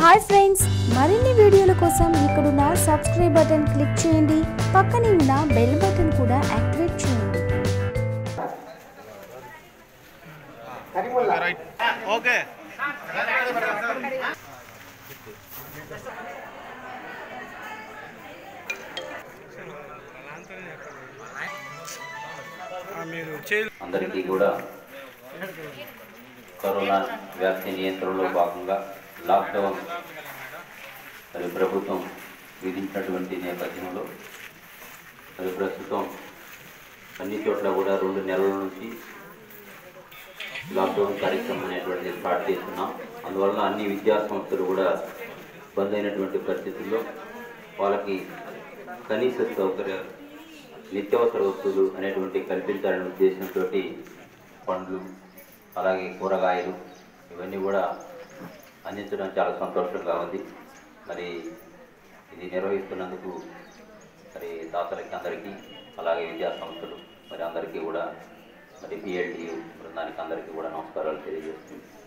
hi friends మరిన్ని వీడియోల కోసం ఇక్కడున్న సబ్స్క్రైబ్ బటన్ క్లిక్ చేయండి పక్కనే ఉన్న బెల్ బటన్ కూడా యాక్టివేట్ చేయండి రైట్ ఓకే మీరు చేయాలి అందరికీ కూడా కరోనా వ్యాప్తి నియంత్రణలో భాగంగా లాక్డౌన్ మరి ప్రభుత్వం విధించినటువంటి నేపథ్యంలో మరి ప్రస్తుతం అన్ని చోట్ల కూడా రెండు నెలల నుంచి లాక్డౌన్ కార్యక్రమం అనేటువంటిది స్టార్ట్ చేస్తున్నాం అందువల్ల అన్ని విద్యా సంస్థలు కూడా బంద్ అయినటువంటి పరిస్థితుల్లో వాళ్ళకి కనీస సౌకర్యాలు నిత్యావసర వస్తువులు అనేటువంటి కల్పించాలనే ఉద్దేశంతో పండ్లు అలాగే కూరగాయలు ఇవన్నీ కూడా అందించడం చాలా సంతోషంగా ఉంది మరి ఇది నిర్వహిస్తున్నందుకు మరి దాతలకి అందరికీ అలాగే విద్యా సంస్థలు మరి అందరికీ కూడా మరి పిఎల్టీ బృందానికి అందరికీ కూడా నమస్కారాలు తెలియజేస్తుంది